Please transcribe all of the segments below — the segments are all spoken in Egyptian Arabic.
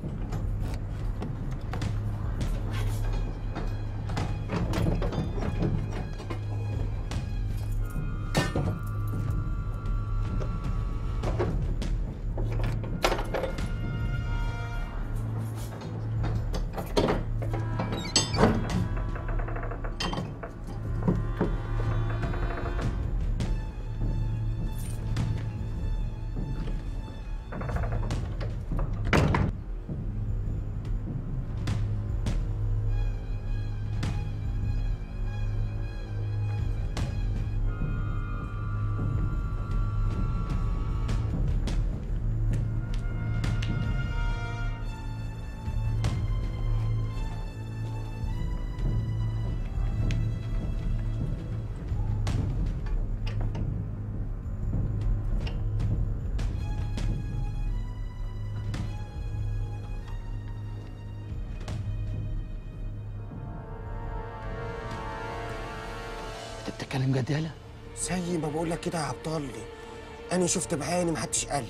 انت بتتكلم جد يالا زي ما بقول لك كده يا عبد الله انا شفت بعيني محدش قال لي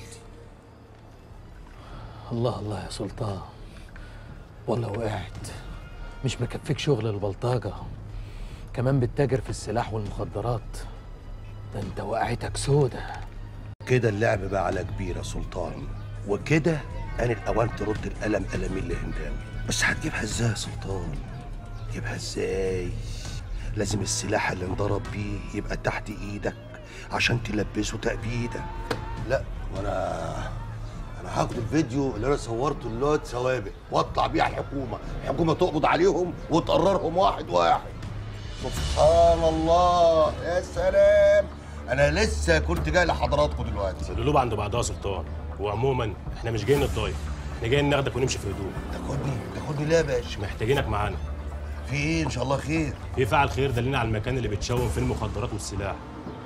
الله الله يا سلطان والله وقعت مش مكفيك شغل البلطجة كمان بتتاجر في السلاح والمخدرات ده انت وقعتك سودة كده اللعب بقى على كبير يا سلطان وكده أنا الأوان ترد القلم قلمين لهنداوي بس هتجيبها ازاي يا سلطان؟ تجيبها ازاي؟ لازم السلاح اللي انضرب بيه يبقى تحت ايدك عشان تلبسه تأبيدك لا وانا انا هاخد الفيديو اللي انا صورته اللوت سوابق واطلع بيه على الحكومه الحكومه تقبض عليهم وتقررهم واحد واحد سبحان الله يا سلام انا لسه كنت جاي لحضراتكم دلوقتي القلوب عند بعضها يا سلطان وعموما احنا مش جايين نتضايق احنا جايين ناخدك ونمشي في هدوء تاخدني تاخدني ليه يا باشا محتاجينك معانا في ايه ان شاء الله خير في فعل خير دلنا على المكان اللي بيتشون فيه المخدرات والسلاح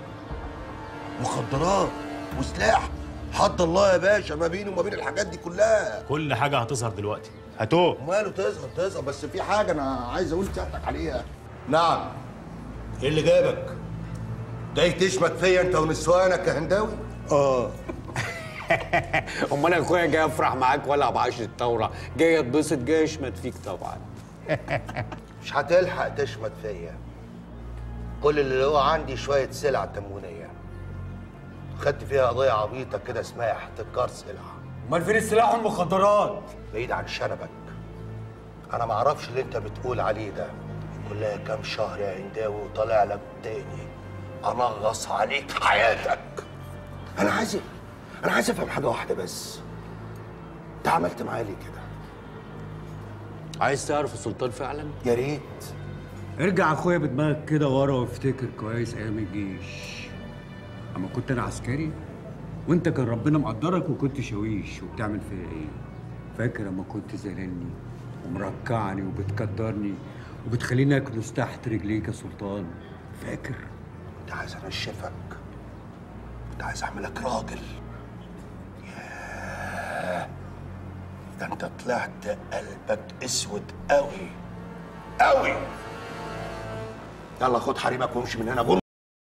مخدرات وسلاح حد الله يا باشا ما بيني وما بين الحاجات دي كلها كل حاجه هتظهر دلوقتي هاتوه ماله تظهر تظهر بس في حاجه انا عايز اقول سيادتك عليها نعم ايه اللي جابك جاي تشمت فيا انت ونسوانك يا هنداوي اه امال يا اخويا جاي افرح معاك ولا بعشر الثوره جاي اتبسط جاي اشمت فيك طبعا مش هتلحق تشمت فيا كل اللي هو عندي شويه سلع تموينيه خدت فيها قضيه عبيطه كده اسمها احتكار سلع امال فين السلاح والمخدرات بعيد عن شنبك انا ما اعرفش اللي انت بتقول عليه ده كلها كام شهر يا هنداوي وطالع لك تاني انغص عليك حياتك انا عايز انا عايز افهم حاجه واحده بس انت عملت معايا ليه كده عايز تعرف السلطان فعلا يا ريت ارجع اخويا بدماغك كده ورا وافتكر كويس ايام الجيش اما كنت انا عسكري وانت كان ربنا مقدرك وكنت شاويش وبتعمل فيا ايه فاكر اما كنت زللني ومركعني وبتكدرني وبتخليني اكنس تحت رجليك يا سلطان فاكر كنت عايز انشفك كنت عايز اعملك راجل ياه ده انت طلعت قلبك اسود قوي قوي يلا خد حريمك وامشي من هنا